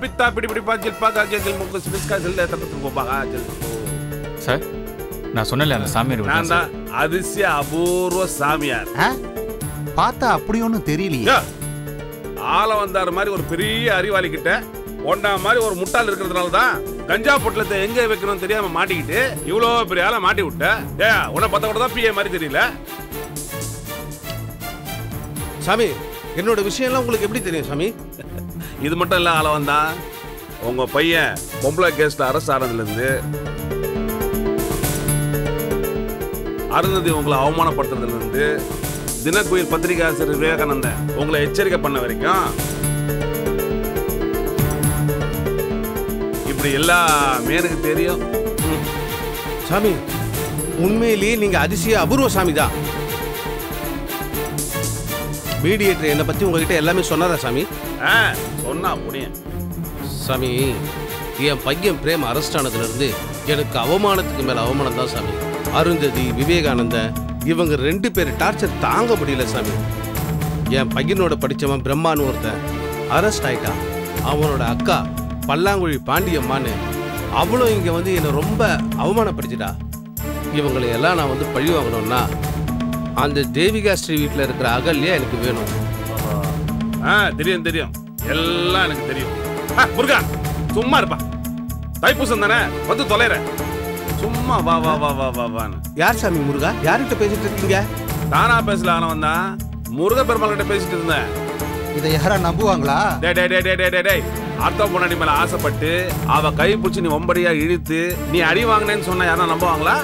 பித்தா பிடி பிடிப்பா ஜில்பா காக்கிய ஜில் முக்கு சிபிஸ்கா ஜில் தப்பத்து போப்பா ஜில் சார் நான் சொன்னல அந்த சாமியார் வீடு நான் தான் தான் அதிசய அபூர்வ சாமியார் ஆ? பார்த்தா அப்படி ஒன்றும் தெரியலையே யோ, ஆள வந்தார் மாதிரி ஒரு பெரிய அறிவாளி கிட்ட ஒண்டா மாதிரி ஒரு முட்டாள் இருக்கிறதுனால தான் கஞ்சா பொட்டலத்தை எங்க வைக்கணும்னு தெரியாம மாட்டிக்கிட்டு இவ்வளோ பெரிய ஆளை மாட்டி விட்ட ஏ உன்னை பத்த கூட தான் பிஏ மாதிரி தெரியல சாமி என்னோட விஷயம்லாம் உங்களுக்கு எப்படி தெரியும் சாமி இது மட்டும் இல்ல ஆள வந்தான் உங்க பையன் பொம்பளை கேஸ்ல அரெஸ்ட் ஆனதுல இருந்து அருந்ததி உங்களை அவமானப்படுத்துறதுல இருந்து தினக்குயில் பத்திரிகை ஆசிரியர் விவேகானந்தன் உங்களை எச்சரிக்கை பண்ண வரைக்கும் இப்படி எல்லாமே எனக்கு தெரியும் ம். சாமி உண்மையிலேயே நீங்க அதிசய அபூர்வ சாமி தான் மீடியேட்டர் என்னை பத்தி உங்ககிட்ட எல்லாமே சொன்னாரா சாமி ஆ, சொன்னா புரியும் சாமி என் பையன் பிரேம் அரெஸ்ட் ஆனதுல இருந்து எனக்கு அவமானத்துக்கு மேல அவமானம் தான் சாமி அருந்ததி விவேகானந்தன் இவங்க ரெண்டு பேர் டார்ச்சர் தாங்க முடியல சாமி என் பையனோட படிச்சவன் பிரம்மான்னு ஒருத்தன் அரெஸ்ட் ஆயிட்டான் அவனோட அக்கா பல்லாங்குழி பாண்டியம்மான்னு அவளும் இங்க வந்து என்னை ரொம்ப அவமானப்படுத்திட்டா இவங்களை எல்லாம் நான் வந்து பழி வாங்கணும்னா அந்த தேவிகா ஸ்ரீ வீட்டில் இருக்கிற அகல்யா எனக்கு வேணும் ஆ தெரியும் தெரியும் எல்லாம் எனக்கு தெரியும் ஆ, முருகா சும்மா இருப்பா தைப்பூசம் தானே வந்து தொலைற சும்மா வா வா வா வா வா வான்னு யார் சாமி முருகா யார்கிட்ட பேசிட்டு இருக்கீங்க தானா பேசல ஆனவன் தான் முருக பெருமாள் கிட்ட பேசிட்டு இருந்தேன் இதை யாரா நம்புவாங்களா டே டே டே டே டே டே டேய் அர்த்தம் பொண்ணாடி மேல ஆசைப்பட்டு அவ கை பிடிச்சி நீ ஒம்படியா இழுத்து நீ அடி வாங்கினேன்னு சொன்னா யாரும் நம்புவாங்களா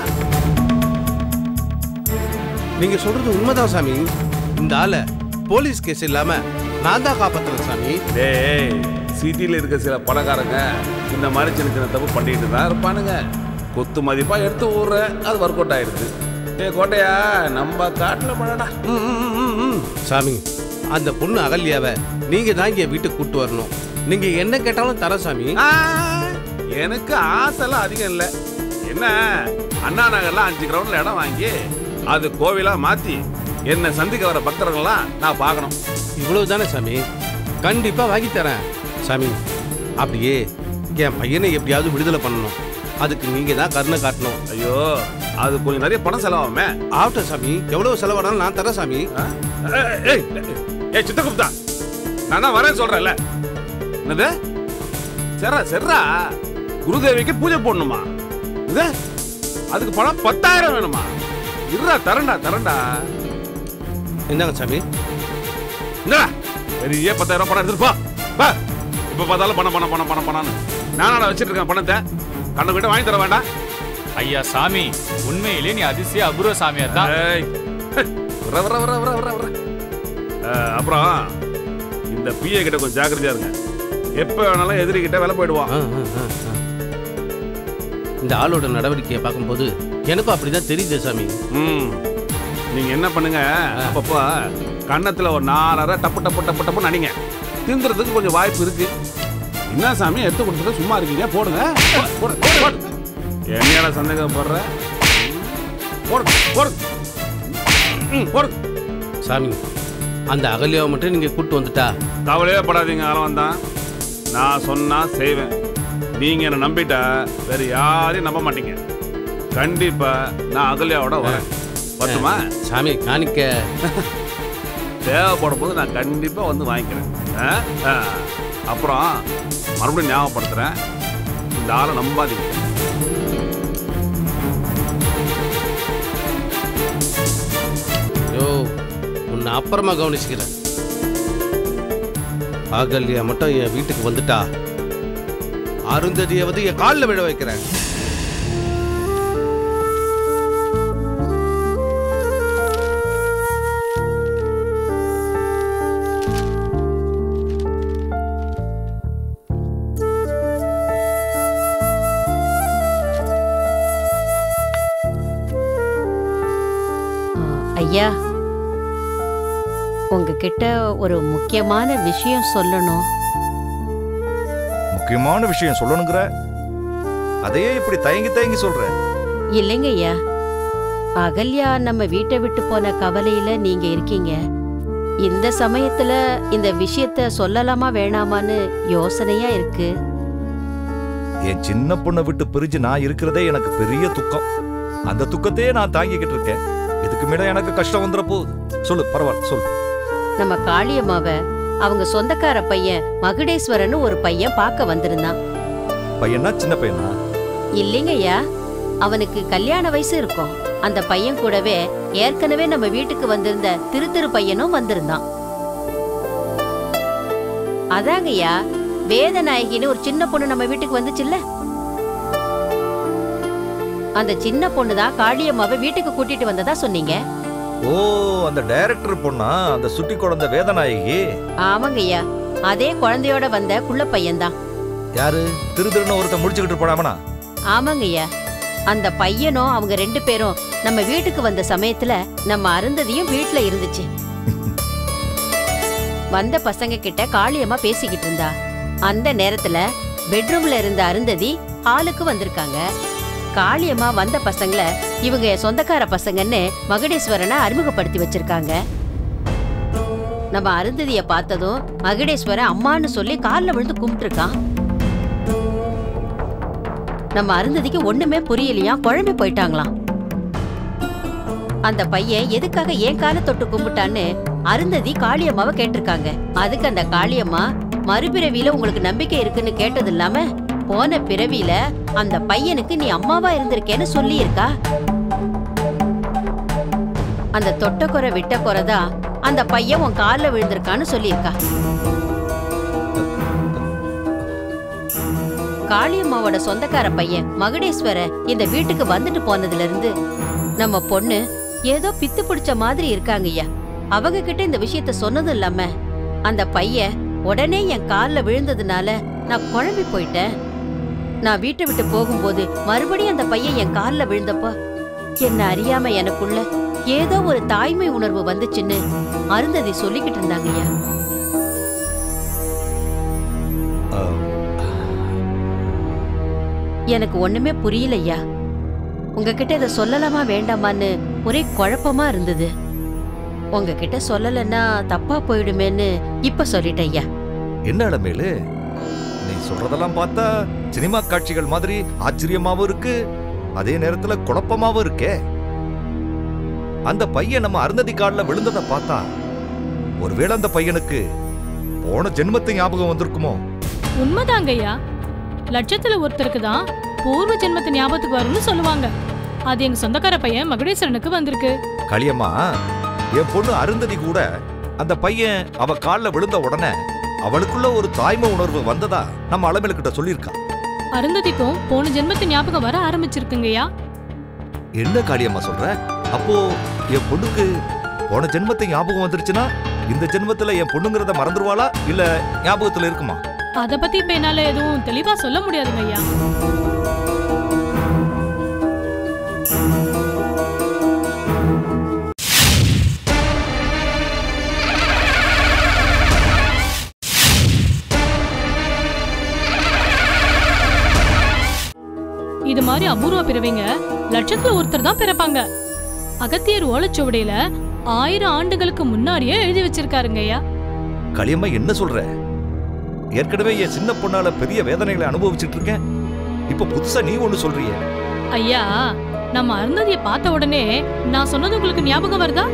நீங்க சொல்றது உண்மைதான் சாமி இந்த ஆளை போலீஸ் கேஸ் இல்லாம நான் தான் காப்பாத்துறேன் சாமி டேய் சிட்டில இருக்க சில பணக்காரங்க இந்த மாதிரி சின்ன சின்ன தப்பு பண்ணிட்டு தான் இருப்பானுங்க கொத்து மதிப்பா எடுத்து ஊற அது ஒர்க் அவுட் ஆயிடுது டேய் கோட்டையா நம்ம காட்டுல பழடா ம், ம், ம், ம். சாமி அந்த பொண்ணு அகல்யாவை நீங்க தான் இங்க வீட்டுக்கு கூட்டு வரணும் நீங்க என்ன கேட்டாலும் தர சாமி ஆ, எனக்கு ஆசைலாம் அதிகம் இல்லை என்ன அண்ணா நகர்ல அஞ்சு கிரவுண்ட்ல இடம் வாங்கி அது கோவிலா மாத்தி என்னை சந்திக்க வர பக்தர்கள்லாம் நான் பார்க்கணும் இவ்வளவு தானே சாமி கண்டிப்பா வாங்கி தரேன் சாமி அப்படியே என் பையனை எப்படியாவது விடுதலை பண்ணணும் அதுக்கு நீங்க தான் கருணை காட்டணும் ஐயோ அது கொஞ்சம் நிறைய பணம் செலவாகுமே ஆகட்டும் சாமி எவ்வளவு செலவானாலும் நான் தரேன் சாமி ஆ? ஏய், ஏய், ஏய் சித்தகுப்தா நான் தான் வரேன் சொல்றேன்ல என்னது சரா சரிடா குருதேவிக்கு பூஜை போடணுமா இது அதுக்கு பணம் பத்தாயிரம் வேணுமா இருடா தரேன்டா தரேன்டா என்னங்க சாமி என்னடா பெரிய பத்தாயிரம் பணம் எடுத்துட்டு போ பா இப்ப பார்த்தாலும் பணம் பணம் பணம் பணம் பணம்னு நானா வச்சிட்டு இருக்கேன் பணத்தை கண்ணு கிட்ட வாங்கி தர வேண்டாம் ஐயா சாமி உண்மையிலே நீ அதிசய அபூர்வ சாமியார் தான் ஏய், வர வர வர வர வர வர அஹ், அப்புறம் இந்த பிஏ கிட்ட கொஞ்சம் ஜாக்கிரதையா இருங்க எப்ப வேணாலும் எதிரி கிட்ட வேலை போயிடுவான் ஆ, ஆ, ஆ, ஆ. இந்த ஆளோட நடவடிக்கையை பார்க்கும்போது எனக்கும் அப்படிதான் தெரியுது சாமி ம் நீங்க என்ன பண்ணுங்க அப்பப்போ கன்னத்துல ஒரு நாலரை டப்பு டப்பு டப்பு டப்பு நடிங்க திந்துறதுக்கு கொஞ்சம் வாய்ப்பு இருக்கு என்ன சாமி எடுத்து கொடுத்துட்டு சும்மா இருக்கீங்க போடுங்க போடு, போடு, போடு. என்னையால சந்தேகப்படுற போடு போடு ம், போடு சாமி அந்த அகல்யாவை மட்டும் நீங்க கூட்டு வந்துட்டா கவலையே படாதீங்க ஆளவன் தான் நான் சொன்னா செய்வேன் நீங்க என்ன நம்பிட்டா வேற யாரையும் நம்ப மாட்டீங்க கண்டிப்பா நான் அகல்யாவோட வரேன் பட்டுமா சாமி காணிக்க தேவைப்படும் போது நான் கண்டிப்பா வந்து வாங்கிக்கிறேன் ஆ? ஆ. அப்புறம் மறுபடியும் ஞாபகப்படுத்துறேன் இந்த ஆளை நம்பாதீங்க யோ உன்னை அப்புறமா கவனிச்சுக்கிறேன் அகல்யா மட்டும் என் வீட்டுக்கு வந்துட்டா அருந்ததியை வந்து என் காலில் விழ வைக்கிறேன் ஆ, ஐயா உங்ககிட்ட ஒரு முக்கியமான விஷயம் சொல்லணும் முக்கியமான விஷயம் சொல்லணுங்கிற அதையே இப்படி தயங்கி தயங்கி சொல்ற இல்லைங்க ஐயா அகல்யா நம்ம வீட்டை விட்டு போன கவலையில நீங்க இருக்கீங்க இந்த சமயத்துல இந்த விஷயத்த சொல்லலாமா வேணாமான்னு யோசனையா இருக்கு என் சின்ன பொண்ணை விட்டு பிரிஞ்சு நான் இருக்கிறதே எனக்கு பெரிய துக்கம் அந்த துக்கத்தையே நான் தாங்கிக்கிட்டு இருக்கேன் இதுக்கு மேல எனக்கு கஷ்டம் வந்துட போகுது சொல்லு பரவாயில்ல சொல்லு நம்ம காளியம்மாவ அவங்க சொந்தக்கார பையன் மகுடேஸ்வரன் ஒரு பையன் பார்க்க வந்திருந்தான் பையனா சின்ன பையனா இல்லைங்கய்யா அவனுக்கு கல்யாண வயசு இருக்கும் அந்த பையன் கூடவே ஏற்கனவே நம்ம வீட்டுக்கு வந்திருந்த திரு திரு பையனும் வந்திருந்தான் அதாங்கய்யா வேதநாயகின்னு ஒரு சின்ன பொண்ணு நம்ம வீட்டுக்கு வந்துச்சுல்ல அந்த சின்ன பொண்ணு தான் காளியம்மாவை வீட்டுக்கு கூட்டிட்டு வந்ததா சொன்னீங்க ஓ அந்த டைரக்டர் பொண்ணா அந்த சுட்டி குழந்தை வேதநாயகி ஆமாங்கய்யா அதே குழந்தையோட வந்த குள்ள பையன்தான் யாரு திரு திருன்னு ஒருத்தன் முடிச்சுக்கிட்டு போனாமனா ஆமாங்கய்யா அந்த பையனும் அவங்க ரெண்டு பேரும் நம்ம வீட்டுக்கு வந்த சமயத்துல நம்ம அருந்ததியும் வீட்ல இருந்துச்சு வந்த பசங்க கிட்ட காளியம்மா பேசிக்கிட்டு இருந்தா அந்த நேரத்துல பெட்ரூம்ல இருந்த அருந்ததி ஹாலுக்கு வந்திருக்காங்க காளியம்மா வந்த பசங்கள இவங்க என் சொந்தக்கார பசங்கன்னு மகுடேஸ்வரனை அறிமுகப்படுத்தி வச்சிருக்காங்க நம்ம அருந்ததிய பார்த்ததும் மகுடேஸ்வரன் அம்மான்னு சொல்லி கால்ல விழுந்து கும்பிட்டுருக்கான் நம்ம அருந்ததிக்கு ஒண்ணுமே புரியலையா குழம்பி போயிட்டாங்களாம் அந்த பையன் எதுக்காக ஏன் காலை தொட்டு கும்பிட்டான்னு அருந்ததி காளியம்மாவை கேட்டிருக்காங்க அதுக்கு அந்த காளியம்மா மறுபிறவியில உங்களுக்கு நம்பிக்கை இருக்குன்னு கேட்டது இல்லாம போன பிறவியில அந்த பையனுக்கு நீ அம்மாவா இருந்திருக்கேன்னு சொல்லி இருக்கா அந்த தொட்ட குறை விட்ட குறைதான் அந்த பையன் உன் கால்ல விழுந்திருக்கான்னு சொல்லியிருக்கா காளியம்மாவோட சொந்தக்கார பையன் மகுடேஸ்வர இந்த வீட்டுக்கு வந்துட்டு போனதுல இருந்து நம்ம பொண்ணு ஏதோ பித்து பிடிச்ச மாதிரி இருக்காங்கய்யா அவங்க கிட்ட இந்த விஷயத்த சொன்னதும் இல்லாம அந்த பையன் உடனே என் கால்ல விழுந்ததுனால நான் குழம்பி போயிட்டேன் நான் வீட்டை விட்டு போகும்போது மறுபடியும் அந்த பையன் என் கால்ல விழுந்தப்ப என்ன அறியாம எனக்குள்ள ஏதோ ஒரு தாய்மை உணர்வு வந்துச்சுன்னு அருந்ததி சொல்லிக்கிட்டு இருந்தாங்கய்யா எனக்கு ஒண்ணுமே புரியலையா உங்ககிட்ட இதை சொல்லலாமா வேண்டாமான்னு ஒரே குழப்பமா இருந்தது உங்ககிட்ட சொல்லலைன்னா தப்பா போயிடுமேன்னு இப்ப சொல்லிட்டேன் ஐயா என்ன இளமேலு நீ சொல்றதெல்லாம் பார்த்தா சினிமா காட்சிகள் மாதிரி ஆச்சரியமாவும் இருக்கு அதே நேரத்துல குழப்பமாவும் இருக்கே அந்த பையன் நம்ம அருந்ததி காலில் விழுந்ததை பார்த்தா ஒருவேளை அந்த பையனுக்கு போன ஜென்மத்து ஞாபகம் வந்திருக்குமோ உண்மைதாங்கய்யா லட்சத்துல ஒருத்தருக்கு தான் பூர்வ ஜென்மத்து ஞாபகத்துக்கு வரும்னு சொல்லுவாங்க அது எங்க சொந்தக்கார பையன் மகுடேஸ்வரனுக்கு வந்திருக்கு களியம்மா என் பொண்ணு அருந்ததி கூட அந்த பையன் அவ காலில் விழுந்த உடனே அவளுக்குள்ள ஒரு தாய்மை உணர்வு வந்ததா நம்ம அளமேலு கிட்ட சொல்லியிருக்கா அருந்ததிக்கும் போன ஜென்மத்து ஞாபகம் வர ஆரம்பிச்சிருக்குங்கய்யா என்ன காளியம்மா சொல்ற அப்போ என் பொண்ணுக்கு போன ஜென்மத்தை ஞாபகம் வந்துருச்சுன்னா இந்த ஜென்மத்துல என் பொண்ணுங்கிறத மறந்துருவாளா இல்ல ஞாபகத்துல இருக்குமா அத பத்தி இப்ப என்னால எதுவும் தெளிவா சொல்ல முடியாதுங்க ஐயா இது மாதிரி அபூர்வ பிறவிங்க லட்சத்துல ஒருத்தர் தான் பிறப்பாங்க அகத்தியர் ஓலைச்சுவடியில ஆயிரம் ஆண்டுகளுக்கு முன்னாடியே எழுதி வச்சிருக்காருங்க ஐயா களியம்மா என்ன சொல்ற ஏற்கனவே என் சின்ன பொண்ணால பெரிய வேதனைகளை அனுபவிச்சுட்டு இருக்கேன் இப்ப புதுசா நீ ஒண்ணு சொல்றியே ஐயா நம்ம அருந்ததிய பார்த்த உடனே நான் சொன்னது உங்களுக்கு ஞாபகம் வருதா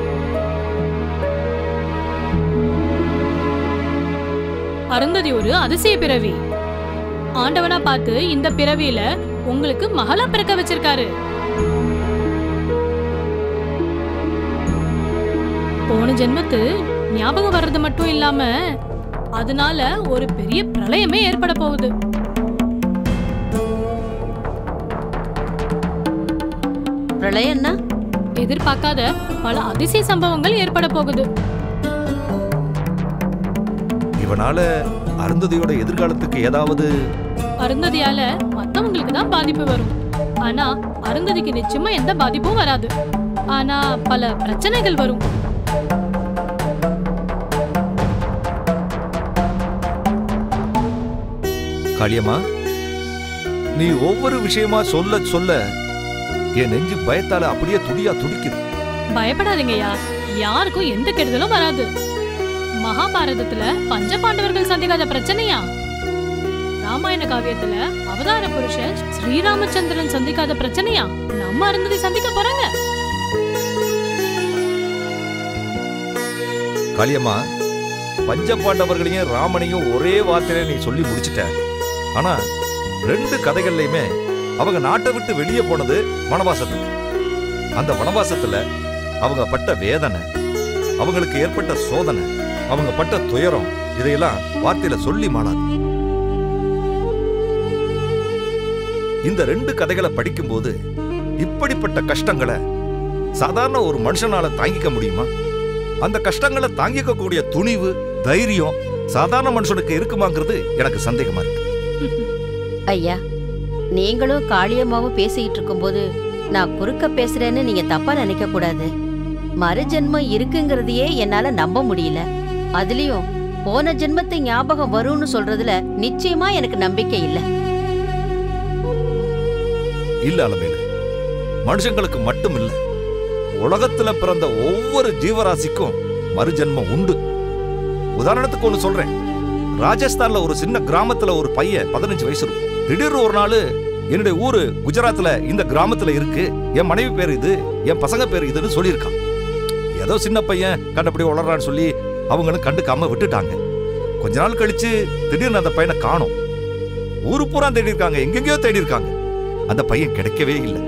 அருந்ததி ஒரு அதிசய பிறவி ஆண்டவனா பார்த்து இந்த பிறவியில உங்களுக்கு மகளா பிறக்க வச்சிருக்காரு போன ஜென்மத்து ஞாபகம் வர்றது மட்டும் இல்லாம அதனால ஒரு பெரிய பிரளயமே ஏற்பட போகுது பிரளயம்னா எதிர்பார்க்காத பல அதிசய சம்பவங்கள் ஏற்பட போகுது இவனால அருந்ததியோட எதிர்காலத்துக்கு ஏதாவது அருந்ததியால மத்தவங்களுக்கு தான் பாதிப்பு வரும் ஆனா அருந்ததிக்கு நிச்சயமா எந்த பாதிப்பும் வராது ஆனா பல பிரச்சனைகள் வரும் காளியம்மா நீ ஒவ்வொரு விஷயமா சொல்ல சொல்ல என் நெஞ்சு பயத்தால அப்படியே துடியா துடிக்குது பயப்படாதீங்கய்யா யாருக்கும் எந்த கெடுதலும் வராது மகாபாரதத்துல பஞ்ச பாண்டவர்கள் சந்திக்காத பிரச்சனையா ராமாயண காவியத்துல அவதார புருஷன் ஸ்ரீராமச்சந்திரன் சந்திக்காத பிரச்சனையா நம்ம அருந்ததி சந்திக்க போறாங்க காளியம்மா பஞ்ச பாண்டவர்களையும் ராமனையும் ஒரே வார்த்தையில நீ சொல்லி முடிச்சிட்ட ஆனா ரெண்டு கதைகள்லயுமே அவங்க நாட்டை விட்டு வெளியே போனது வனவாசத்துக்கு அந்த வனவாசத்துல அவங்க பட்ட வேதனை அவங்களுக்கு ஏற்பட்ட சோதனை அவங்க பட்ட துயரம் இதையெல்லாம் வார்த்தையில சொல்லி மாளாது இந்த ரெண்டு கதைகளை படிக்கும்போது இப்படிப்பட்ட கஷ்டங்களை சாதாரண ஒரு மனுஷனால தாங்கிக்க முடியுமா அந்த கஷ்டங்களை தாங்கிக்க கூடிய துணிவு தைரியம் சாதாரண மனுஷனுக்கு இருக்குமாங்கிறது எனக்கு சந்தேகமா இருக்கு ஐயா நீங்களும் காளியம்மாவும் பேசிக்கிட்டு இருக்கும்போது நான் குறுக்க பேசுறேன்னு நீங்க தப்பா நினைக்க கூடாது மறுஜென்மம் இருக்குங்கிறதையே என்னால நம்ப முடியல அதுலயும் போன ஜென்மத்தை ஞாபகம் வரும்னு சொல்றதுல நிச்சயமா எனக்கு நம்பிக்கை இல்ல இல்ல அலமேலு மனுஷங்களுக்கு மட்டும் இல்ல உலகத்துல பிறந்த ஒவ்வொரு ஜீவராசிக்கும் மறுஜென்மம் உண்டு உதாரணத்துக்கு ஒண்ணு சொல்றேன் ராஜஸ்தான்ல ஒரு சின்ன கிராமத்துல ஒரு பையன் பதினஞ்சு வயசு இருக்கும் திடீர்னு ஒரு நாள் என்னுடைய ஊரு குஜராத்ல இந்த கிராமத்துல இருக்கு என் மனைவி பேர் இது என் பசங்க பேர் இதுன்னு சொல்லியிருக்கான் ஏதோ சின்ன பையன் கண்டபடி வளர்றான்னு சொல்லி அவங்களும் கண்டுக்காம விட்டுட்டாங்க கொஞ்ச நாள் கழிச்சு திடீர்னு அந்த பையனை காணோம் ஊரு பூரா தேடி இருக்காங்க எங்கெங்கயோ தேடி இருக்காங்க அந்த பையன் கிடைக்கவே இல்லை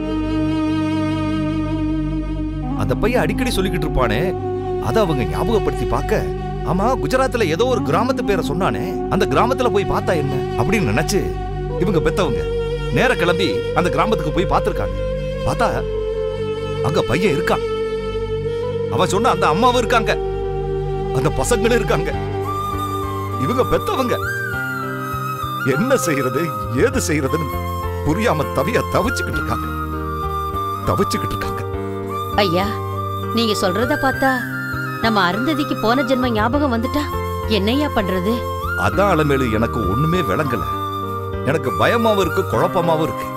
அந்த பையன் அடிக்கடி சொல்லிக்கிட்டு இருப்பானே அதை அவங்க ஞாபகப்படுத்தி பார்க்க ஆமா குஜராத்ல ஏதோ ஒரு கிராமத்து பேரை சொன்னானே அந்த கிராமத்துல போய் பார்த்தா என்ன அப்படின்னு நினைச்சு இவங்க பெத்தவங்க நேர கிளம்பி அந்த கிராமத்துக்கு போய் பார்த்திருக்காங்க பார்த்தா அங்க பையன் இருக்கான் அவன் சொன்ன அந்த அம்மாவும் இருக்காங்க அந்த பசங்களும் இருக்காங்க இவங்க பெத்தவங்க என்ன செய்யறது ஏது செய்யறதுன்னு புரியாம தவிய தவிச்சுக்கிட்டு இருக்காங்க தவிச்சுக்கிட்டு இருக்காங்க ஐயா நீங்க சொல்றத பார்த்தா நம்ம அருந்ததிக்கு போன ஜென்ம ஞாபகம் வந்துட்டா என்னையா பண்றது அதான் அலமேலு எனக்கு ஒண்ணுமே விளங்கல எனக்கு பயமாவும் இருக்கு குழப்பமாவும் இருக்கு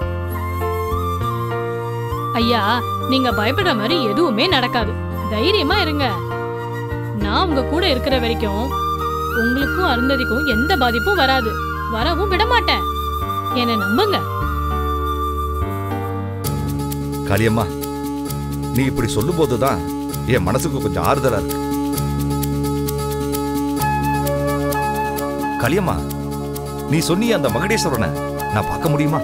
ஐயா நீங்க பயப்படுற மாதிரி எதுவுமே நடக்காது தைரியமா இருங்க நான் உங்க கூட இருக்கிற வரைக்கும் உங்களுக்கும் அருந்ததிக்கும் எந்த பாதிப்பும் வராது வரவும் விட மாட்டேன் என்னை நம்புங்க காளியம்மா நீ இப்படி சொல்லும் போதுதான் என் மனசுக்கு கொஞ்சம் ஆறுதலா இருக்கு காளியம்மா நீ சொன்னிய அந்த மகடேஸ்வரனை நான் பார்க்க முடியுமா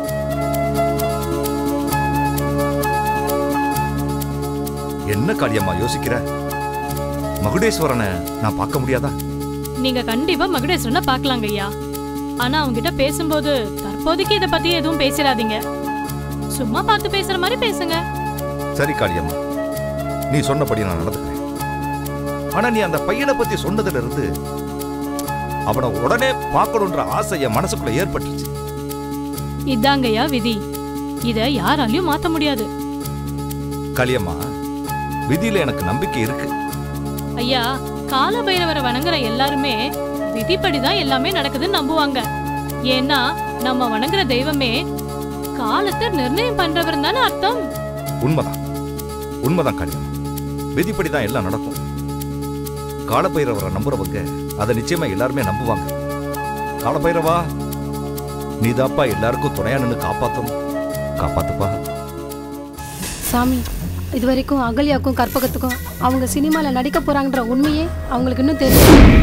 என்ன காளியம்மா யோசிக்கிற மகுடேஸ்வரனை நான் பார்க்க முடியாதா நீங்க கண்டிப்பா மகுடேஸ்வரனை பார்க்கலாங்க ஐயா ஆனா அவங்க கிட்ட பேசும்போது தற்போதைக்கு இத பத்தி எதுவும் பேசிடாதீங்க சும்மா பார்த்து பேசுற மாதிரி பேசுங்க சரி காளியம்மா நீ சொன்னபடி நான் நடந்துக்கிறேன் ஆனா நீ அந்த பையனை பத்தி சொன்னதுல இருந்து அவனை உடனே பார்க்கணுன்ற ஆசை என் மனசுக்குள்ள ஏற்பட்டுச்சு இதாங்கய்யா விதி இத யாராலையும் மாத்த முடியாது காளியம்மா விதியில எனக்கு நம்பிக்கை இருக்கு ஐயா கால பைரவரை வணங்குற எல்லாருமே விதிப்படிதான் எல்லாமே நடக்குதுன்னு நம்புவாங்க ஏன்னா நம்ம வணங்குற தெய்வமே காலத்தை நிர்ணயம் பண்றவர் தானே அர்த்தம் உண்மைதான் உண்மைதான் காளியம்மா விதிப்படி தான் எல்லாம் நடக்கும் காலப்பைரவரை நம்புறவங்க அதை நிச்சயமா எல்லாருமே நம்புவாங்க காலப்பைரவா நீதாப்பா எல்லாருக்கும் துணையா நின்னு காப்பாத்தணும் காப்பாத்துப்பா சாமி இது வரைக்கும் அகல்யாக்கும் கற்பகத்துக்கும் அவங்க சினிமாவில் நடிக்க போறாங்கன்ற உண்மையே அவங்களுக்கு இன்னும் தெரியும்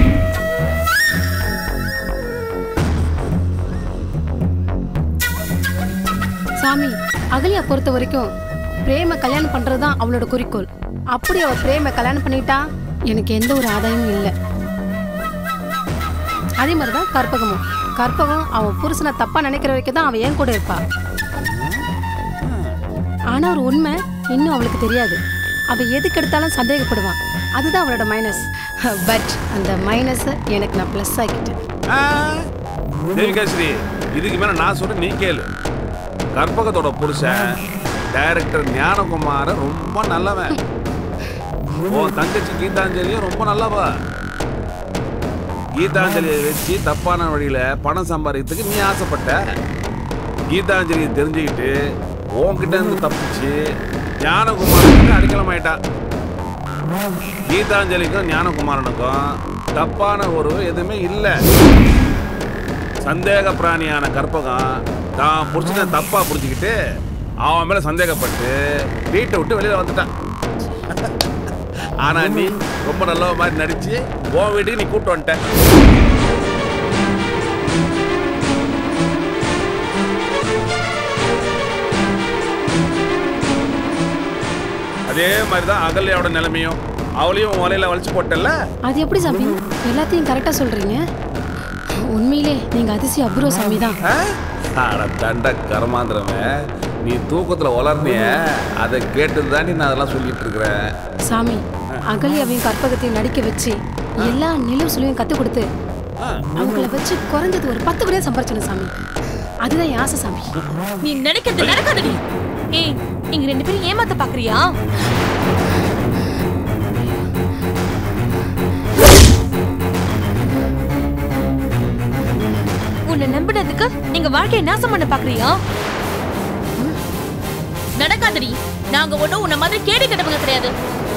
சாமி அகல்யா பொறுத்த வரைக்கும் பிரேம கல்யாணம் பண்றது தான் அவளோட குறிக்கோள் அப்படி அவ பிரேம கல்யாணம் பண்ணிட்டா எனக்கு எந்த ஒரு ஆதாயமும் இல்லை அதே மாதிரி தான் கற்பகமும் கற்பகம் அவன் புருஷனை தப்பா நினைக்கிற வரைக்கும் தான் அவன் என் கூட இருப்பா ஆனா ஒரு உண்மை இன்னும் அவளுக்கு தெரியாது அவ எதுக்கு எடுத்தாலும் சந்தேகப்படுவான் அதுதான் அவளோட மைனஸ் பட் அந்த மைனஸை எனக்கு நான் ப்ளஸ் ஆக்கிட்டேன் ஆ, தேவிகாஸ்ரீ இதுக்கு மேல நான் சொல்றேன் நீ கேளு கற்பகத்தோட புருஷன் டைரக்டர் ஞானகுமார ரொம்ப நல்லவன் உன் தங்கச்சி கீதாஞ்சலியும் ரொம்ப நல்லவ கீதாஞ்சலியை வச்சு தப்பான வழியில பணம் சம்பாதிக்கிறதுக்கு நீ ஆசைப்பட்ட கீதாஞ்சலியை தெரிஞ்சுக்கிட்டு உன்கிட்ட இருந்து தப்பிச்சு ஞானகுமாரனுக்கு அடிக்கலம் ஆயிட்டான் கீதாஞ்சலிக்கும் ஞானகுமாரனுக்கும் தப்பான உறவு எதுவுமே இல்லை சந்தேக பிராணியான கற்பகம் தான் புடிச்சத தப்பா புடிச்சுக்கிட்டு அவன் மேல சந்தேகப்பட்டு வீட்டை விட்டு வெளியில வந்துட்டான் ஆனா நீ ரொம்ப நல்ல மாதிரி நடிச்சு உன் வீட்டுக்கு நீ கூட்டு வந்துட்ட அதே மாதிரி தான் அகல்யாவோட நிலைமையும் அவளையும் உன் வலையில வலிச்சு போட்டல்ல அது எப்படி சாமி எல்லாத்தையும் கரெக்டா சொல்றீங்க உண்மையிலே நீங்க அதிசய அபூர்வ சாமி தான் அட தண்ட கர்மாந்திரமே நீ தூக்கத்துல வளர்னிய அதை கேட்டு தான் நான் அதெல்லாம் சொல்லிட்டு இருக்கிறேன் சாமி அகல்யாவையும் கற்பகத்தையும் நடிக்க வச்சு எல்லா நிலவு சொல்லியும் கத்து கொடுத்து அவங்கள வச்சு குறைஞ்சது ஒரு பத்து கூட சம்பாரிச்சணும் சாமி அதுதான் என் ஆசை சாமி நீ நினைக்கிறது நடக்காதடி ஏய் நீங்க ரெண்டு பேரும் ஏமாத்த பாக்குறியா உன்னை நம்பினதுக்கு நீங்க வாழ்க்கையை நாசம் பண்ண பாக்குறியா நடக்காதடி நாங்க ஒண்ணும் உன்ன மாதிரி கேடு கெட்டவங்க கிடையாது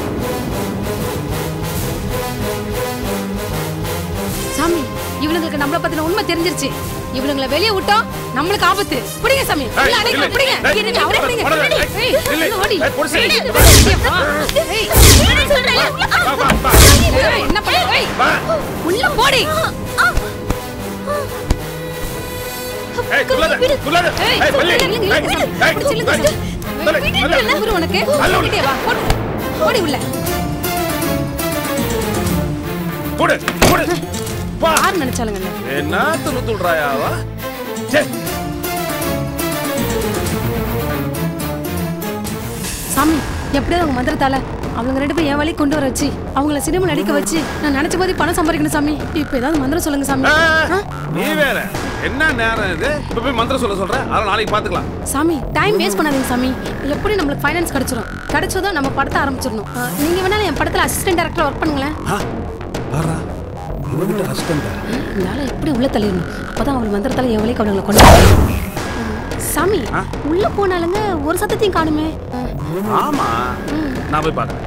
சாமி இவளுங்களுக்கு நம்மள பத்தின உண்மை தெரிஞ்சிருச்சு இவளுங்களை வெளியே விட்டோம் நம்மளுக்கு ஆபத்து பிடிங்க சாமி உள்ள அடைங்க, பிடிங்க இருங்க, அவரை பிடிங்க. ஏய், உள்ள ஓடி. ஏய், ஏய், ஏய், என்ன பண்ண ஏய், உள்ள போடி ஏய், துள்ளாத, துள்ளாத. ஏய், ஏய், பள்ளி. இல்லைங்க, இல்லைங்க, ஏய், சாமி. ஏய், பிடிச்சு இழுங்க, ஏய், பிடிச்சு. தலை, வீட்டுக்கு தலை. இல்ல, ஊரு உனக்கு அல்ல, உள்ள. ஓடிட்டே வா போடு. ஓடி உள்ள போடு, போடு. வா. யார் நினைச்சாலுங்க என்ன துணு துள்றாயாவா சே சாமி எப்படியாவது அவங்க மந்திரத்தால அவங்க ரெண்டு பேரும் என் வழி கொண்டு வர வச்சு அவங்கள சினிமா நடிக்க வச்சு நான் நினைச்ச மாதிரி பணம் சம்பாதிக்கணும் சாமி இப்ப ஏதாவது மந்திரம் சொல்லுங்க சாமி ஆ, ஆ? நீ வேற என்ன நேரம் இது இப்ப போய் மந்திரம் சொல்ல சொல்ற அதெல்லாம் நாளைக்கு பாத்துக்கலாம் சாமி டைம் வேஸ்ட் பண்ணாதீங்க சாமி எப்படி நம்மளுக்கு ஃபைனான்ஸ் கிடைச்சிரும் கிடைச்சதும் நம்ம படத்தை ஆரம்பிச்சிடணும் ஆ, நீங்க வேணாலும் என் படத்துல அசிஸ்டன்ட் டேரக்டர் ஒர்க் பண்ணுங்களேன் பாரா இவகிட்ட ஹஸ்பண்டா இந்த ஆளை எப்படி உள்ள தள்ளிடணும் அப்பதான் அவள் மந்திரத்தால என் வழிக்கு அவங்களை கொண்டு வரணும். ஆ, சாமி ஆ? உள்ள போனாலுங்க ஒரு சத்தத்தையும் காணுமே ஆ, ஆமா நான் போய் பாக்குறேன்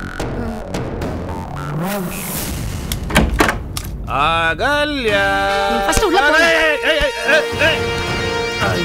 அகல்யா நீ first உள்ள போ. ஏய், ஏய், ஏய், ஏய், ஏய். ஐ.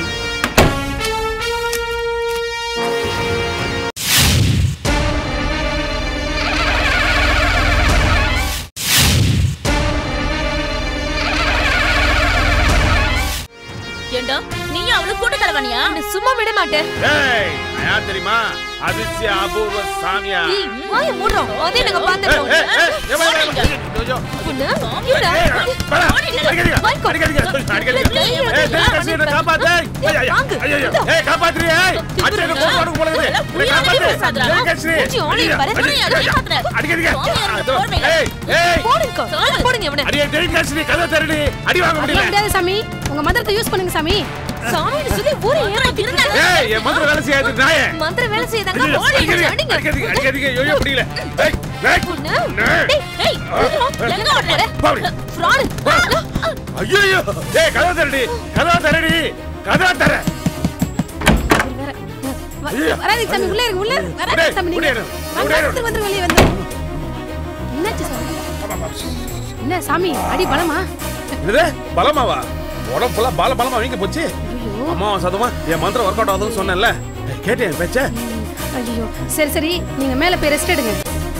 ஏண்டா நீயும் அவளும் கூட்ட தலைவனியா சும்மா விட மாட்டேன் ஏய், நான் யார் தெரியுமா அதிசய அபூர்வ சாமியா ஏய், வாய மூடுறோம் அதே நாங்க ஏய், பாத்துட்டோம் ஏய், ஏய், ஏய், வா, வா, வா. ஐயோ, உன்னை, இவடா. ஏய், வேணாம். அடிக்காதீங்க, வாய்க்கோ. அடிக்காதீங்க, அடிக்காதீங்க. ஏய், ஏய், தேவி கட்சி, என்னை காப்பாத்து. ஏய், ஐயா, ஐயா, வாங்கு. ஐயா, ஐயா. ஏய், காப்பாத்துறி, ஏய். அச்சா, எனக்கு கோவம் வருது போல இருக்குது. என்னை காப்பாத்து. தேவி கட்சி. ஐயா, ஐயா, அடிக்காதீங்க. அதோ, ஏய், ஏய். போடுங்க போடுங்க இவனை அடியே, தேவி கட்சி, கதவை திறடி. அடி வாங்க அதெல்லாம் முடியல முடியாது சாமி உங்க மந்திரத்தை யூஸ் பண்ணுங்க சாமி சாமின்னு சொல்லி ஊரை ஏமாத்தி ஏய், என் மந்திரம் வேலை செய்யாது, நாயே. மந்திர வேலை செய்தாங்க ஐயோ, போடுங்க அடிக்காதீங்க, அடிங்க அடிக்காதீங்க, அடிக்காதீங்க. ஐயோ, முடியல. ஏய், ஏய், பொண்ணு. ஏய். டேய், ஏய், விடுறோம். எங்க ஓடுற? பாவி. fraud. ஐயோ ஏய் கதவை திறடி கதவை திறடி கதவை தர இவர் வேற. வ- ஐயோ. வராதீங்க சாமி உள்ளே இருங்க உள்ளே இருங்க. வராதீங்க டேய், சாமி நீங்க உள்ளே இரு, வாங்க, உள்ளே இரு. வந்துரு, வந்துரு, வெளியே வந்து என்னாச்சு சாமி என்ன சாமி அடி பலமா இது பலமாவா உடம்பு ஃபுல்லா பல பலமா வீங்க போச்சு ஐயோ அம்மா சதமா என் மந்திரம் ஒர்க் அவுட் ஆகுதுன்னு சொன்னேன்ல கேட்டேன் என் பேச்ச ஐயோ சரி சரி நீங்க மேல போய் ரெஸ்ட் எடுங்க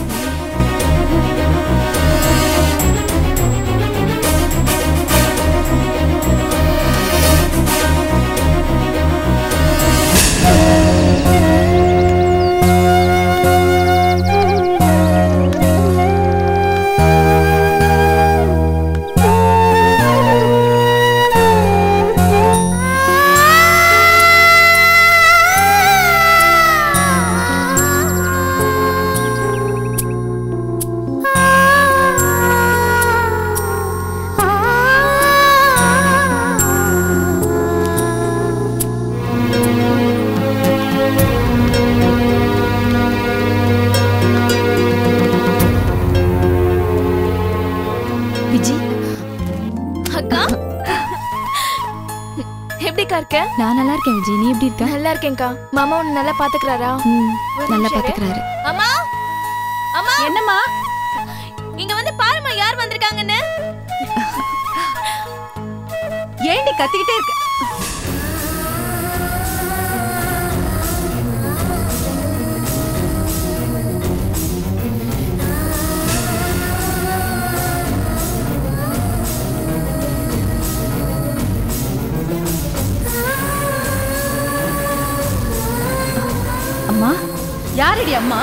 விஜி அக்கா எப்படிக்கா இருக்க நான் நல்லா இருக்கேன் விஜய் நீ எப்படி இருக்க நல்லா இருக்கேன்க்கா மாமா உன்னை நல்லா பாத்துக்கிறாரா ம், ஒரு நல்லா நிமிஷம் இரு. பாத்துக்கிறாரு அம்மா அம்மா என்னம்மா இங்க வந்து பாரும்மா யார் வந்திருக்காங்கன்னு ஏண்டி கத்திக்கிட்டே இருக்க அம்மா யாரடி அம்மா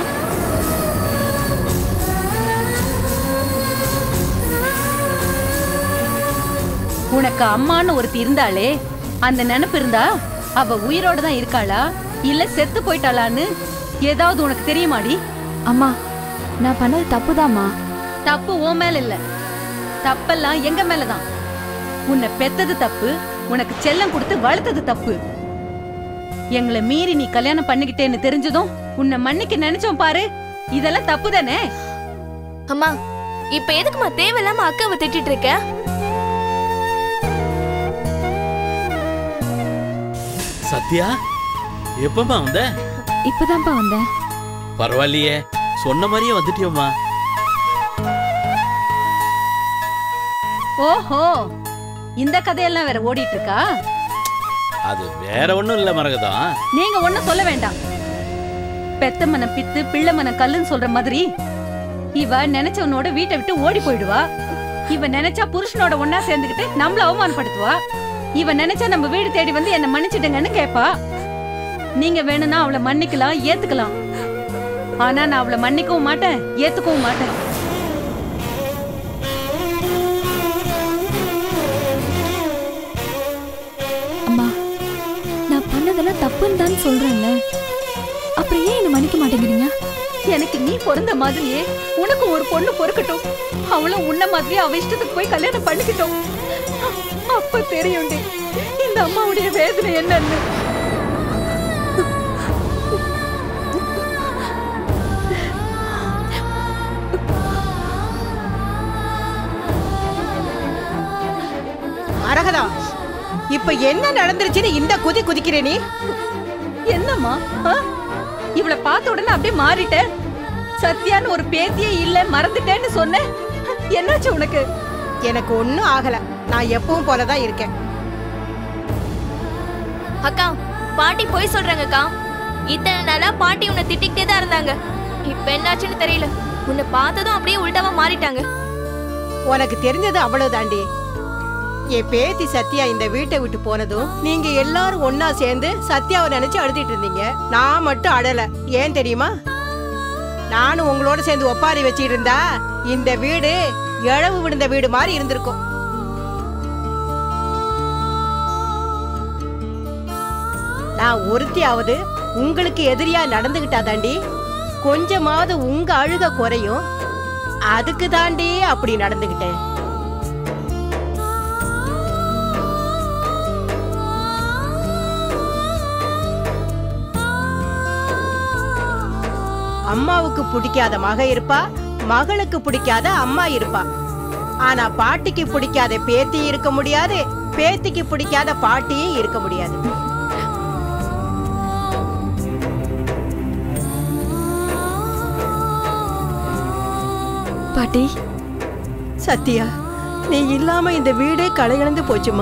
உனக்கு அம்மான்னு ஒருத்தி இருந்தாளே அந்த நினைப்பு இருந்தா அவ உயிரோட தான் இருக்காளா இல்ல செத்து போயிட்டாளான்னு ஏதாவது உனக்கு தெரியுமாடி அம்மா நான் பண்ணது தப்புதாம்மா தப்பு உன் மேல இல்ல தப்பெல்லாம் எங்க மேலதான் உன்னை பெத்தது தப்பு உனக்கு செல்லம் கொடுத்து வளர்த்தது தப்பு எங்களை மீறி நீ கல்யாணம் பண்ணிக்கிட்டேன்னு தெரிஞ்சதும் உன்னை மன்னிக்க நினைச்சோம் பாரு இதெல்லாம் தப்பு தானே அம்மா இப்ப எதுக்குமா தேவையில்லாம அக்காவை திட்டிட்டு இருக்க சத்யா எப்பமா வந்த இப்பதான்ப்பா வந்தேன் பரவாயில்லையே சொன்ன மாதிரியே வந்துட்டியோம்மா ஓஹோ இந்த கதையெல்லாம் வேற ஓடிட்டு இருக்கா அது வேற ஒண்ணும் இல்ல மரகதம் நீங்க ஒண்ணும் சொல்ல வேண்டாம் பெத்த மனம் பித்து பிள்ளை மனம் கல்லுன்னு சொல்ற மாதிரி இவ நினைச்சவனோட வீட்டை விட்டு ஓடி போயிடுவா இவ நினைச்சா புருஷனோட ஒன்னா சேர்ந்துக்கிட்டு நம்மள அவமானப்படுத்துவா இவ நினைச்சா நம்ம வீடு தேடி வந்து என்ன மன்னிச்சிடுங்கன்னு கேப்பா நீங்க வேணும்னா அவளை மன்னிக்கலாம் ஏத்துக்கலாம் ஆனா நான் அவளை மன்னிக்கவும் மாட்டேன் ஏத்துக்கவும் மாட்டேன் அம்மா நான் பண்ணதெல்லாம் தப்புன்னு தான் சொல்றேன்ல அப்புறம் ஏன் என்ன மன்னிக்க மாட்டேங்கிறீங்க எனக்கு நீ பிறந்த மாதிரியே உனக்கு ஒரு பொண்ணு பொறுக்கட்டும் அவளும் உன்ன மாதிரியே அவ இஷ்டத்துக்கு போய் கல்யாணம் பண்ணிக்கிட்டோம் அப்ப தெரியும்டி இந்த அம்மாவுடைய வேதனை என்னன்னு அரகதா இப்ப என்ன நடந்துருச்சுன்னு இந்த குதி குதிக்கிற நீ என்னம்மா ஆ? இவளை பார்த்த உடனே அப்படியே மாறிட்டேன் சத்யான்னு ஒரு பேத்தியே இல்ல மறந்துட்டேன்னு சொன்னேன் என்னாச்சு உனக்கு எனக்கு ஒண்ணும் ஆகல நான் எப்பவும் போலதான் இருக்கேன் அக்கா பாட்டி போய் சொல்றாங்கக்கா இத்தனை நாளா பாட்டி உன்னை திட்டிக்கிட்டே தான் இருந்தாங்க இப்ப என்னாச்சுன்னு தெரியல உன்னை பார்த்ததும் அப்படியே உள்டாவா மாறிட்டாங்க உனக்கு தெரிஞ்சது அவ்வளவுதாண்டி என் பேத்தி சத்யா இந்த வீட்டை விட்டு போனதும் நீங்க எல்லாரும் ஒன்னா சேர்ந்து சத்யாவை நினைச்சு அழுதிட்டு இருந்தீங்க நான் மட்டும் அழல ஏன் தெரியுமா நானும் உங்களோட சேர்ந்து ஒப்பாரி வச்சிட்டு இருந்தா இந்த வீடு இழவு விழுந்த வீடு மாதிரி இருந்திருக்கும் நான் ஒருத்தியாவது உங்களுக்கு எதிரியா நடந்துகிட்டா தாண்டி கொஞ்சமாவது உங்க அழுக குறையும் அதுக்கு தாண்டி அப்படி நடந்துகிட்டேன் அம்மாவுக்கு பிடிக்காத மக இருப்பா மகளுக்கு பிடிக்காத அம்மா இருப்பா ஆனா பாட்டிக்கு பிடிக்காத பேத்தி இருக்க முடியாது பேத்திக்கு பிடிக்காத பாட்டியும் இருக்க முடியாது பாட்டி சத்யா நீ இல்லாம இந்த வீடே களையிழந்து போச்சுமா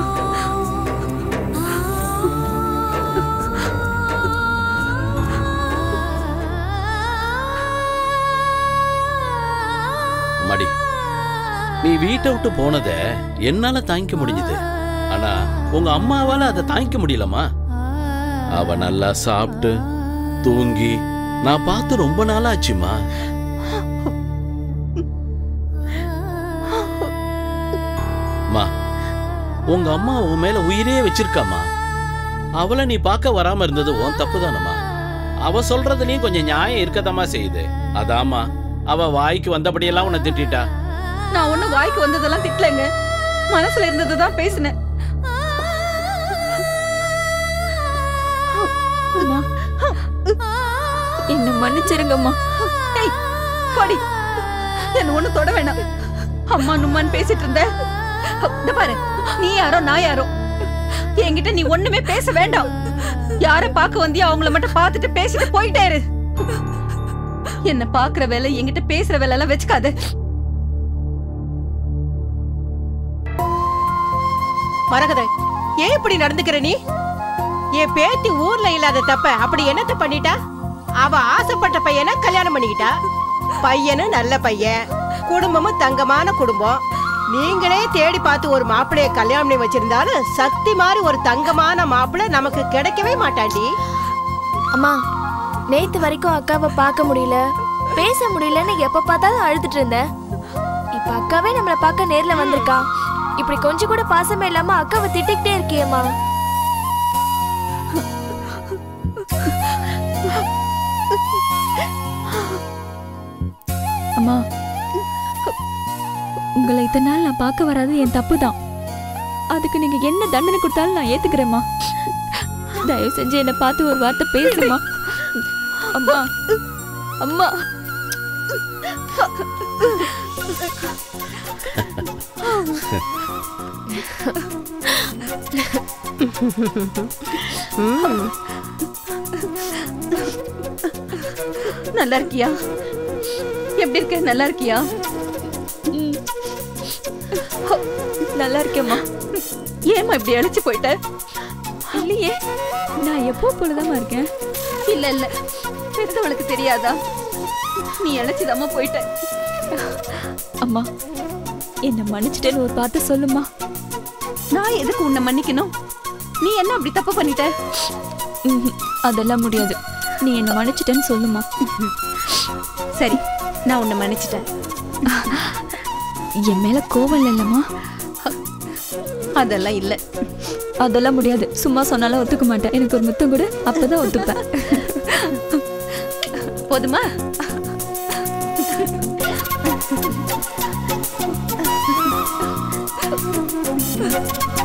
மடி நீ வீட்டை விட்டு போனத என்னால தாங்கிக்க முடிஞ்சது ஆனா உங்க அம்மாவால அதை தாங்கிக்க முடியலமா அவ நல்லா சாப்பிட்டு தூங்கி நான் பார்த்து ரொம்ப நாள் ஆச்சுமா மா உங்க அம்மா உன் மேல உயிரே வச்சிருக்காமா அவளை நீ பார்க்க வராம இருந்தது உன் தப்பு அவ சொல்றதுலயும் கொஞ்சம் நியாயம் இருக்கதாம்மா செய்யுது அதாம்மா அவ வாய்க்கு வந்தபடியெல்லாம் உன்னை திட்டிட்டா நான் ஒண்ணு வாய்க்கு வந்ததெல்லாம் திட்டலங்க மனசுல இருந்ததுதான் பேசினேன் அம்மா என்ன மன்னிச்சிருங்கம்மா ஏய், போடி என்ன ஒண்ணு தொட வேணாம் அம்மா நும்மான்னு பேசிட்டு இருந்த இந்த பாரு நீ யாரோ நான் யாரோ என்கிட்ட நீ ஒண்ணுமே பேச வேண்டாம் யார பார்க்க வந்தியோ அவங்கள மட்டும் பார்த்துட்டு பேசிட்டு போயிட்டே இரு என்ன பாக்குற வேலை என்கிட்ட பேசுற வேலை எல்லாம் வச்சுக்காத மரகத ஏன் இப்படி நடந்துக்கிற நீ என் பேத்தி ஊர்ல இல்லாத தப்ப அப்படி என்னத்த பண்ணிட்டா அவ ஆசைப்பட்ட பையனை கல்யாணம் பண்ணிக்கிட்டா பையனும் நல்ல பையன் குடும்பமும் தங்கமான குடும்பம் நீங்களே தேடி பார்த்து ஒரு மாப்பிளைய கல்யாணம் பண்ணி வச்சிருந்தாலும் சக்தி மாதிரி ஒரு தங்கமான மாப்பிள்ளை நமக்கு கிடைக்கவே மாட்டாண்டி அம்மா நேத்து வரைக்கும் அக்காவை பார்க்க முடியல பேச முடியலன்னு எப்ப பார்த்தாலும் அழுதுட்டு இருந்தேன் இப்ப அக்காவே நம்மள பார்க்க நேர்ல வந்திருக்கா இப்படி கொஞ்சம் கூட பாசமே இல்லாம அக்காவை திட்டிக்கிட்டே இருக்கியேம்மா அம்மா உங்களை இத்தனை நாள் நான் பார்க்க வராது என் தப்பு தான் அதுக்கு நீங்க என்ன தண்டனை கொடுத்தாலும் நான் ஏத்துக்கிறேம்மா தயவு செஞ்சு என்னை பார்த்து ஒரு வார்த்தை பேசுமா அம்மா அம்மா நல்லா இருக்கியா எப்படி இருக்க நல்லா இருக்கியா நல்லா இருக்கேம்மா ஏம்மா இப்படி அழைச்சு போயிட்ட இல்லையே நான் எப்போ போலதாம்மா இருக்கேன் இல்ல இல்ல பெத்தவளுக்கு தெரியாதா நீ அழைச்சுதாம்மா போயிட்ட அம்மா என்ன மன்னிச்சிட்டேன்னு ஒரு வார்த்தை சொல்லுமா நான் எதுக்கு உன்னை மன்னிக்கணும் நீ என்ன அப்படி தப்பு பண்ணிட்ட ம்ஹும். அதெல்லாம் முடியாது நீ என்ன மன்னிச்சிட்டேன்னு சொல்லுமா சரி நான் உன்னை மன்னிச்சிட்டேன் என் மேல கோவம் இல்லைல்லம்மா அதெல்லாம் இல்ல அதெல்லாம் முடியாது சும்மா சொன்னாலும் ஒத்துக்க மாட்டேன் எனக்கு ஒரு முத்தம் கூட அப்பதான் ஒத்துப்பேன் போதுமா Thank you.